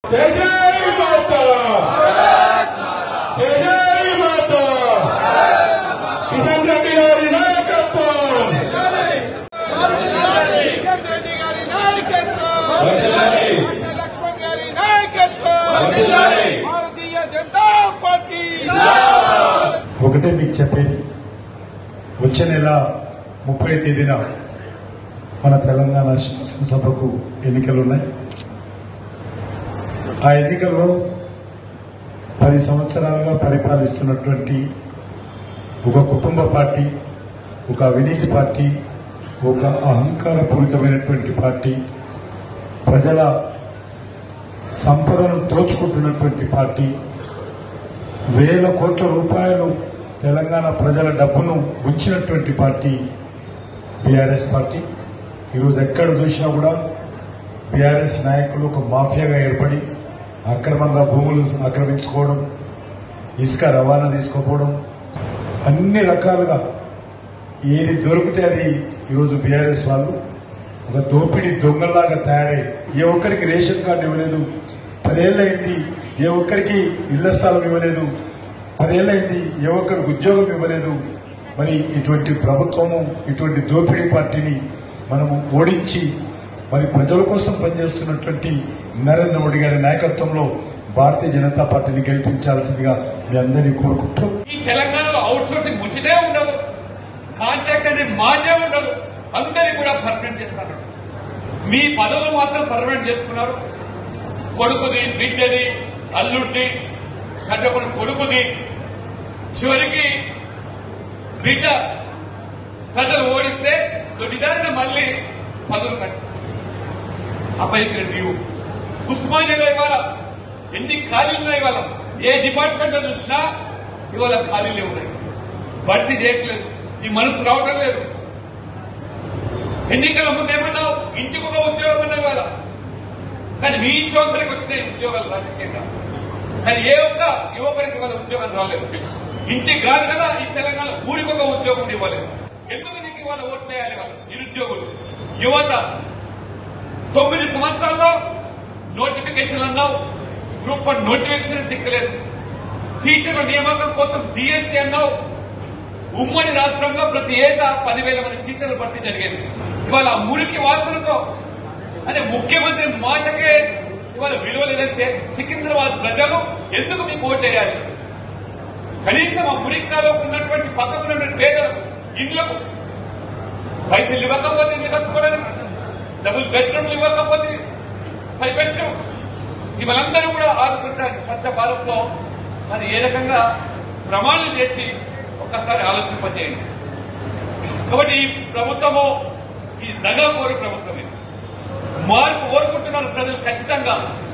జై జై మాతా జై జై మాతా కిషన్ రెడ్డి గారి నాయకత్వం కిషన్ రెడ్డి గారి నాయకత్వం వర్ధిల్లాలి. లక్ష్మణ్ గారి నాయకత్వం వర్ధిల్లాలి. భారతీయ జనతా పార్టీ ఒకటే మీకు చెప్పేది వచ్చే నెల ముప్పై తేదీన మన తెలంగాణ శాసనసభకు ఎన్నికలు ఉన్నాయి ఆ ఎన్నికల్లో పది సంవత్సరాలుగా పరిపాలిస్తున్నటువంటి ఒక కుటుంబ పార్టీ ఒక అవినీతి పార్టీ ఒక అహంకారపూరితమైనటువంటి పార్టీ ప్రజల సంపదను దోచుకుంటున్నటువంటి పార్టీ వేల కోట్ల రూపాయలు తెలంగాణ ప్రజల డబ్బును ఉంచినటువంటి పార్టీ బీఆర్ఎస్ పార్టీ ఈరోజు ఎక్కడ చూసినా కూడా బీఆర్ఎస్ నాయకులు ఒక మాఫియాగా ఏర్పడి అక్రమంగా భూములు ఆక్రమించుకోవడం ఇసుక రవాణా తీసుకోపోవడం అన్ని రకాలుగా ఏది దొరికితే అది ఈరోజు బీఆర్ఎస్ వాళ్ళు ఒక దోపిడీ దొంగల్లాగా తయారై ఏ ఒక్కరికి రేషన్ కార్డు ఇవ్వలేదు పదేళ్ళైంది ఏ ఒక్కరికి ఇళ్ల స్థలం ఇవ్వలేదు పదేళ్ళైంది ఏ ఒక్కరికి ఉద్యోగం ఇవ్వలేదు మరి ఇటువంటి ప్రభుత్వము ఇటువంటి దోపిడీ పార్టీని మనము ఓడించి మరి ప్రజల కోసం పనిచేస్తున్నటువంటి నరేంద్ర మోడీ గారి నాయకత్వంలో భారతీయ జనతా పార్టీని గెలిపించాల్సిందిగా మీ అందరినీ కోరుకుంటూ ఈ తెలంగాణలో అవుట్ సోర్సింగ్ ముచ్చటే ఉండదు కాంట్రాక్ట్ అనే మాటే ఉండదు అందరి కూడా పర్మనెంట్ చేస్తారు మీ పదవులు మాత్రం పర్మనెంట్ చేసుకున్నారు కొడుకుది బిడ్డది అల్లుడిది సడ్డకుని కొడుకుది చివరికి బిడ్డ ప్రజలు ఓడిస్తే దొడ్డిదారిన మళ్ళీ పదవులు కట్టు అపరికరెంట్ వ్యూ ఉస్మానియాలో ఇవాళ ఎన్ని ఖాళీలు ఉన్నాయి ఇవాళ ఏ డిపార్ట్మెంట్ లో చూసినా ఇవాళ ఖాళీలే ఉన్నాయి భర్తీ చేయట్లేదు ఈ మనసు రావటం లేదు ఎన్నికల ముందు ఏమన్నావు ఇంటికి ఒక ఉద్యోగం అన్నావు ఇవాళ కానీ మీ ఇంట్లో అందరికి వచ్చినాయి ఉద్యోగాలు రాజకీయంగా కానీ ఏ ఒక్క యువకునికి వాళ్ళ ఉద్యోగం రాలేదు ఇంటికి కాదు కదా ఈ తెలంగాణ ఊరికి ఒక ఉద్యోగం ఇవ్వలేదు ఎందుకు నీకు ఇవాళ ఓట్లు వేయాలి వాళ్ళు నిరుద్యోగులు యువత తొమ్మిది సంవత్సరాల్లో నోటిఫికేషన్ అన్నావు గ్రూప్ వన్ నోటిఫికేషన్ దిక్కలేదు టీచర్ల నియామకం కోసం డిఎస్సి అన్నావు ఉమ్మడి రాష్ట్రంలో ప్రతి ఏటా పదివేల మంది టీచర్లు భర్తీ జరిగేది ఇవాళ ఆ మురికి వాసనతో అంటే ముఖ్యమంత్రి మాటకే ఇవాళ విలువ లేదంటే సికింద్రాబాద్ ప్రజలు ఎందుకు మీకు ఓటేయాలి కనీసం ఆ మురికాలో ఉన్నటువంటి పక్కకున్న పేదలు ఇండ్లకు పైసలు ఇవ్వకపోతే ఇల్లు కట్టుకోవడానికి డబుల్ బెడ్రూమ్లు ఇవ్వకపోతే పైపెచ్చు ఇవలందరూ కూడా ఆదుకుంటారు స్వచ్ఛ భారత్ లో మరి ఏ రకంగా ప్రమాణం చేసి ఒక్కసారి ఆలోచింపజేయండి కాబట్టి ఈ ప్రభుత్వము ఈ దగా కోరి ప్రభుత్వం ఇది మార్పు కోరుకుంటున్నారు ప్రజలు ఖచ్చితంగా